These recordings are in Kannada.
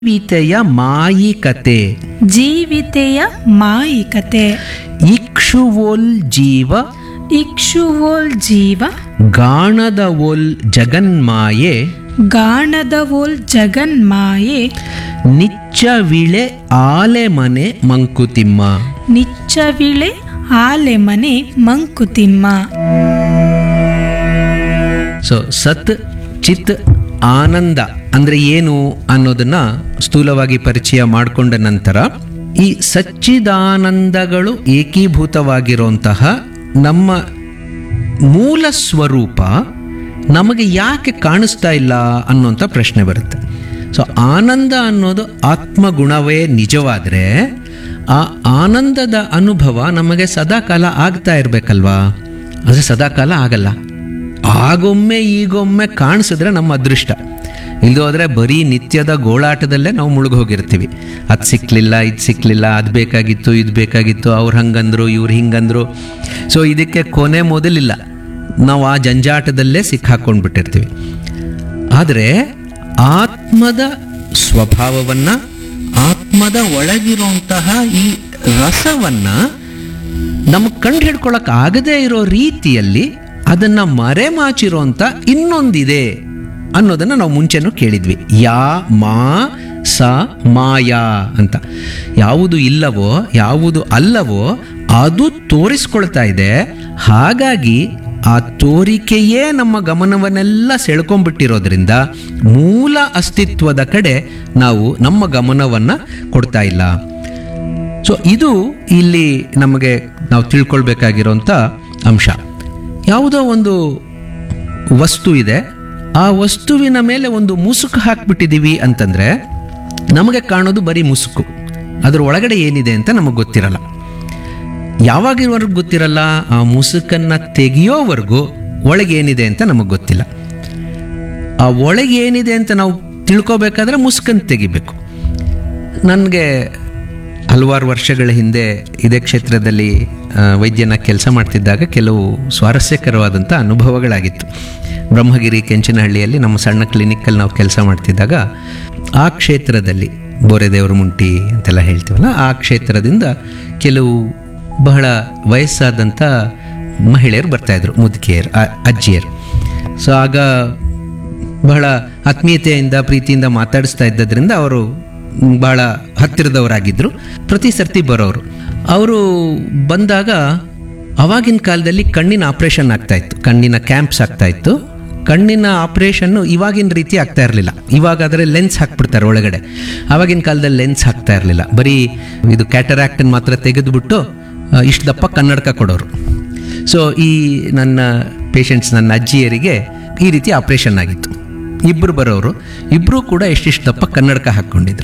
ಜೀವಿತೆಯ ಮಾಯಿಕತೆ ಜೀವಿತೆಯ ಮಾಯಿಕತೆ ಇಕ್ಷುವೋಲ್ ಜೀವ ಇಕ್ಷುವೋಲ್ ಜೀವ ಗಾಣದವೋಲ್ ಜಗನ್ಮಾಯೆ ಗಾಣದವೋಲ್ ಜಗನ್ಮಾಯೆ ನಿಚ್ಚವಿಳೆ ಆಲೆಮನೆ ಮಂಕುತಿಮ್ಮ ನಿಚ್ಚವಿಳೆ ಆಲೆಮನೆ ಮಂಕುತಿಮ್ಮ ಸೊ ಸತ್ ಚಿತ್ ಆನಂದ ಅಂದ್ರೆ ಏನು ಅನ್ನೋದನ್ನ ಸ್ಥೂಲವಾಗಿ ಪರಿಚಯ ಮಾಡಿಕೊಂಡ ನಂತರ ಈ ಸಚ್ಚಿದಾನಂದಗಳು ಏಕೀಭೂತವಾಗಿರುವಂತಹ ನಮ್ಮ ಮೂಲ ಸ್ವರೂಪ ನಮಗೆ ಯಾಕೆ ಕಾಣಿಸ್ತಾ ಇಲ್ಲ ಅನ್ನೋಂಥ ಪ್ರಶ್ನೆ ಬರುತ್ತೆ ಸೊ ಆನಂದ ಅನ್ನೋದು ಆತ್ಮಗುಣವೇ ನಿಜವಾದರೆ ಆ ಆನಂದದ ಅನುಭವ ನಮಗೆ ಸದಾಕಾಲ ಆಗ್ತಾ ಇರಬೇಕಲ್ವಾ ಆದರೆ ಸದಾಕಾಲ ಆಗಲ್ಲ ಆಗೊಮ್ಮೆ ಈಗೊಮ್ಮೆ ಕಾಣಿಸಿದ್ರೆ ನಮ್ಮ ಅದೃಷ್ಟ ಇಲ್ದು ಹೋದ್ರೆ ಬರೀ ನಿತ್ಯದ ಗೋಳಾಟದಲ್ಲೇ ನಾವು ಮುಳುಗೋಗಿರ್ತೀವಿ ಅದು ಸಿಕ್ಕಲಿಲ್ಲ ಇದು ಸಿಕ್ಕಲಿಲ್ಲ ಅದು ಬೇಕಾಗಿತ್ತು ಇದು ಬೇಕಾಗಿತ್ತು ಅವ್ರು ಹಂಗಂದ್ರು ಇವ್ರು ಹಿಂಗಂದ್ರು ಸೊ ಇದಕ್ಕೆ ಕೊನೆ ಮೊದಲಿಲ್ಲ ನಾವು ಆ ಜಂಜಾಟದಲ್ಲೇ ಸಿಕ್ಕಾಕೊಂಡ್ಬಿಟ್ಟಿರ್ತೀವಿ ಆದರೆ ಆತ್ಮದ ಸ್ವಭಾವವನ್ನು ಆತ್ಮದ ಒಳಗಿರುವಂತಹ ಈ ರಸವನ್ನು ನಮಗೆ ಕಂಡು ಹಿಡ್ಕೊಳಕ್ ಆಗದೇ ಇರೋ ರೀತಿಯಲ್ಲಿ ಅದನ್ನ ಮರೆಮಾಚಿರುವಂತ ಇನ್ನೊಂದಿದೆ ಅನ್ನೋದನ್ನ ನಾವು ಮುಂಚೆನೂ ಕೇಳಿದ್ವಿ ಯಾ ಮಾ ಸ ಮಾಯಾ ಅಂತ ಯಾವುದು ಇಲ್ಲವೋ ಯಾವುದು ಅಲ್ಲವೋ ಅದು ತೋರಿಸ್ಕೊಳ್ತಾ ಇದೆ ಹಾಗಾಗಿ ಆ ತೋರಿಕೆಯೇ ನಮ್ಮ ಗಮನವನ್ನೆಲ್ಲ ಸೆಳ್ಕೊಂಡ್ಬಿಟ್ಟಿರೋದ್ರಿಂದ ಮೂಲ ಅಸ್ತಿತ್ವದ ಕಡೆ ನಾವು ನಮ್ಮ ಗಮನವನ್ನು ಕೊಡ್ತಾ ಇಲ್ಲ ಸೊ ಇದು ಇಲ್ಲಿ ನಮಗೆ ನಾವು ತಿಳ್ಕೊಳ್ಬೇಕಾಗಿರೋಂಥ ಅಂಶ ಯಾವುದೋ ಒಂದು ವಸ್ತು ಇದೆ ಆ ವಸ್ತುವಿನ ಮೇಲೆ ಒಂದು ಮುಸುಕು ಹಾಕ್ಬಿಟ್ಟಿದ್ದೀವಿ ಅಂತಂದ್ರೆ ನಮಗೆ ಕಾಣೋದು ಬರೀ ಮುಸುಕು ಅದ್ರ ಒಳಗಡೆ ಏನಿದೆ ಅಂತ ನಮಗೆ ಗೊತ್ತಿರಲ್ಲ ಯಾವಾಗಿವರೆಗೂ ಗೊತ್ತಿರಲ್ಲ ಆ ಮುಸುಕನ್ನು ತೆಗೆಯೋವರೆಗೂ ಒಳಗೆ ಏನಿದೆ ಅಂತ ನಮಗೆ ಗೊತ್ತಿಲ್ಲ ಆ ಒಳಗೆ ಏನಿದೆ ಅಂತ ನಾವು ತಿಳ್ಕೊಬೇಕಾದ್ರೆ ಮುಸುಕನ್ನು ತೆಗಿಬೇಕು ನನಗೆ ಹಲವಾರು ವರ್ಷಗಳ ಹಿಂದೆ ಇದೇ ಕ್ಷೇತ್ರದಲ್ಲಿ ಆ, ವೈದ್ಯನ ಕೆಲಸ ಮಾಡ್ತಿದ್ದಾಗ ಕೆಲವು ಸ್ವಾರಸ್ಯಕರವಾದಂಥ ಅನುಭವಗಳಾಗಿತ್ತು ಬ್ರಹ್ಮಗಿರಿ ಕೆಂಚನಹಳ್ಳಿಯಲ್ಲಿ ನಮ್ಮ ಸಣ್ಣ ಕ್ಲಿನಿಕ್ಕಲ್ಲಿ ನಾವು ಕೆಲಸ ಮಾಡ್ತಿದ್ದಾಗ ಆ ಕ್ಷೇತ್ರದಲ್ಲಿ ಬೋರೆದೇವರ ಮುಂಟಿ ಅಂತೆಲ್ಲ ಹೇಳ್ತೀವಲ್ಲ ಆ ಕ್ಷೇತ್ರದಿಂದ ಕೆಲವು ಬಹಳ ವಯಸ್ಸಾದಂಥ ಮಹಿಳೆಯರು ಬರ್ತಾಯಿದ್ರು ಮುದುಕಿಯರು ಆ- ಅಜ್ಜಿಯರು ಸೊ ಆಗ ಬಹಳ ಆತ್ಮೀಯತೆಯಿಂದ ಪ್ರೀತಿಯಿಂದ ಮಾತಾಡಿಸ್ತಾ ಇದ್ದದ್ರಿಂದ ಅವರು ಬಹಳ ಹತ್ತಿರದವರಾಗಿದ್ದರು ಪ್ರತಿ ಸರ್ತಿ ಬರೋರು ಅವರು ಬಂದಾಗ ಅವಾಗಿನ ಕಾಲದಲ್ಲಿ ಕಣ್ಣಿನ ಆಪ್ರೇಷನ್ ಆಗ್ತಾ ಇತ್ತು ಕಣ್ಣಿನ ಕ್ಯಾಂಪ್ಸ್ ಆಗ್ತಾ ಇತ್ತು ಕಣ್ಣಿನ ಆಪ್ರೇಷನ್ನು ಇವಾಗಿನ ರೀತಿ ಆಗ್ತಾ ಇರಲಿಲ್ಲ ಇವಾಗಾದರೆ ಲೆನ್ಸ್ ಹಾಕ್ಬಿಡ್ತಾರೆ ಒಳಗಡೆ ಆವಾಗಿನ ಕಾಲದಲ್ಲಿ ಲೆನ್ಸ್ ಹಾಕ್ತಾ ಇರಲಿಲ್ಲ ಬರೀ ಇದು ಕ್ಯಾಟರಾಕ್ಟನ್ನು ಮಾತ್ರ ತೆಗೆದುಬಿಟ್ಟು ಇಷ್ಟು ದಪ್ಪ ಕನ್ನಡಕ ಕೊಡೋರು ಸೊ ಈ ನನ್ನ ಪೇಷಂಟ್ಸ್ ನನ್ನ ಅಜ್ಜಿಯರಿಗೆ ಈ ರೀತಿ ಆಪ್ರೇಷನ್ ಆಗಿತ್ತು ಇಬ್ಬರು ಬರೋರು ಇಬ್ಬರು ಕೂಡ ಎಷ್ಟಿಷ್ಟು ದಪ್ಪ ಕನ್ನಡಕ ಹಾಕ್ಕೊಂಡಿದ್ರು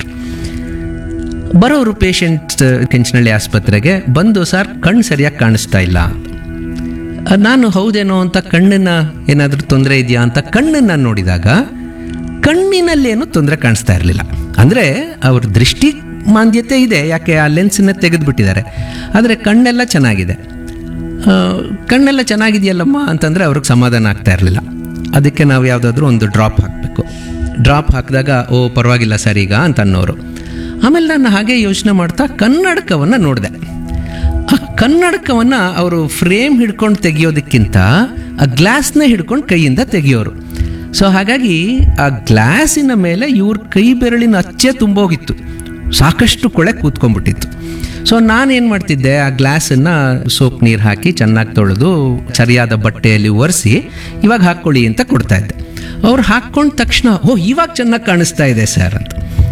ಬರೋರು ಪೇಷಂಟ್ ಕೆಂಚನಹಳ್ಳಿ ಆಸ್ಪತ್ರೆಗೆ ಬಂದು ಸರ್ ಕಣ್ಣು ಸರಿಯಾಗಿ ಕಾಣಿಸ್ತಾ ಇಲ್ಲ ಅಹ್, ನಾನು ಹೌದೇನೋ ಅಂತ ಕಣ್ಣಿನ ಏನಾದರೂ ತೊಂದರೆ ಇದೆಯಾ ಅಂತ ಕಣ್ಣನ್ನು ನೋಡಿದಾಗ ಕಣ್ಣಿನಲ್ಲೇನು ತೊಂದರೆ ಕಾಣಿಸ್ತಾ ಇರಲಿಲ್ಲ ಅಂದರೆ ಅವ್ರ ದೃಷ್ಟಿ ಮಾಂದ್ಯತೆ ಇದೆ ಯಾಕೆ ಆ ಲೆನ್ಸನ್ನ ತೆಗೆದುಬಿಟ್ಟಿದ್ದಾರೆ ಆದರೆ ಕಣ್ಣೆಲ್ಲ ಚೆನ್ನಾಗಿದೆ ಆ, ಕಣ್ಣೆಲ್ಲ ಚೆನ್ನಾಗಿದೆಯಲ್ಲಮ್ಮ ಅಂತಂದರೆ ಅವ್ರಿಗೆ ಸಮಾಧಾನ ಆಗ್ತಾ ಇರಲಿಲ್ಲ ಅದಕ್ಕೆ ನಾವು ಯಾವುದಾದ್ರೂ ಒಂದು ಡ್ರಾಪ್ ಹಾಕಬೇಕು ಡ್ರಾಪ್ ಹಾಕಿದಾಗ ಓ ಪರವಾಗಿಲ್ಲ ಸರ್ ಈಗ ಅಂತ ಅನ್ನೋರು ಆಮೇಲೆ ನಾನು ಹಾಗೆ ಯೋಚನೆ ಮಾಡ್ತಾ ಕನ್ನಡಕವನ್ನು ನೋಡಿದೆ ಆ ಕನ್ನಡಕವನ್ನು ಅವರು ಫ್ರೇಮ್ ಹಿಡ್ಕೊಂಡು ತೆಗಿಯೋದಕ್ಕಿಂತ ಆ ಗ್ಲಾಸ್ನ ಹಿಡ್ಕೊಂಡು ಕೈಯಿಂದ ತೆಗಿಯೋರು ಸೊ ಹಾಗಾಗಿ ಆ ಗ್ಲಾಸಿನ ಮೇಲೆ ಇವ್ರ ಕೈ ಬೆರಳಿನ ಅಚ್ಚೆ ತುಂಬೋಗಿತ್ತು ಸಾಕಷ್ಟು ಕೊಳೆ ಕೂತ್ಕೊಂಡ್ಬಿಟ್ಟಿತ್ತು ಸೊ ನಾನೇನು ಮಾಡ್ತಿದ್ದೆ ಆ ಗ್ಲಾಸನ್ನು ಸೋಪ್ ನೀರು ಹಾಕಿ ಚೆನ್ನಾಗಿ ತೊಳೆದು ಸರಿಯಾದ ಬಟ್ಟೆಯಲ್ಲಿ ಒರೆಸಿ ಇವಾಗ ಹಾಕ್ಕೊಳ್ಳಿ ಅಂತ ಕೊಡ್ತಾ ಇದ್ದೆ ಅವ್ರು ಹಾಕ್ಕೊಂಡ ತಕ್ಷಣ ಓ ಇವಾಗ ಚೆನ್ನಾಗಿ ಕಾಣಿಸ್ತಾ ಇದೆ ಸರ್ ಅಂತ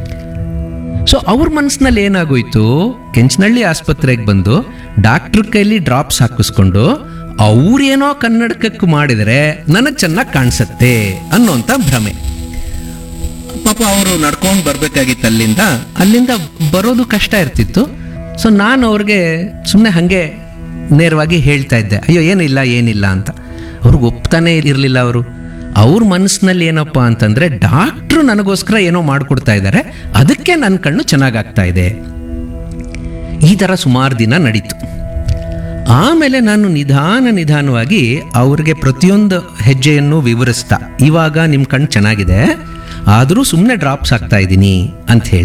ಸೊ ಅವ್ರ ಮನಸ್ಸಿನಲ್ಲಿ ಏನಾಗೋಯ್ತು ಕೆಂಚನಹಳ್ಳಿ ಆಸ್ಪತ್ರೆಗೆ ಬಂದು ಡಾಕ್ಟ್ರ್ ಕೈಲಿ ಡ್ರಾಪ್ಸ್ ಹಾಕಿಸ್ಕೊಂಡು ಅವ್ರೇನೋ ಕನ್ನಡಕಕ್ಕೆ ಮಾಡಿದರೆ ನನಗೆ ಚೆನ್ನಾಗಿ ಕಾಣಿಸುತ್ತೆ ಅನ್ನೋಂಥ ಭ್ರಮೆ ಪಾಪ ಅವರು ನಡ್ಕೊಂಡು ಬರ್ಬೇಕಾಗಿತ್ತು ಅಲ್ಲಿಂದ ಅಲ್ಲಿಂದ ಬರೋದು ಕಷ್ಟ ಇರ್ತಿತ್ತು ಸೊ ನಾನು ಅವ್ರಿಗೆ ಸುಮ್ಮನೆ ಹಾಗೆ ನೇರವಾಗಿ ಹೇಳ್ತಾ ಇದ್ದೆ ಅಯ್ಯೋ ಏನಿಲ್ಲ ಏನಿಲ್ಲ ಅಂತ ಅವ್ರಿಗೆ ಒಪ್ತಾನೆ ಇರಲಿಲ್ಲ ಅವರು ಅವ್ರ ಮನಸ್ಸಿನಲ್ಲಿ ಏನಪ್ಪ ಅಂತಂದರೆ ಡಾಕ್ಟ್ರು ನನಗೋಸ್ಕರ ಏನೋ ಮಾಡಿಕೊಡ್ತಾ ಇದ್ದಾರೆ ಅದಕ್ಕೆ ನನ್ನ ಕಣ್ಣು ಚೆನ್ನಾಗಾಗ್ತಾ ಇದೆ ಈ ಥರ ಸುಮಾರು ದಿನ ನಡೀತು ಆಮೇಲೆ ನಾನು ನಿಧಾನ ನಿಧಾನವಾಗಿ ಅವ್ರಿಗೆ ಪ್ರತಿಯೊಂದು ಹೆಜ್ಜೆಯನ್ನು ವಿವರಿಸ್ತಾ ಇವಾಗ ನಿಮ್ಮ ಕಣ್ಣು ಚೆನ್ನಾಗಿದೆ ಆದರೂ ಸುಮ್ಮನೆ ಡ್ರಾಪ್ಸ್ ಆಗ್ತಾ ಇದ್ದೀನಿ ಅಂತ ಹೇಳಿ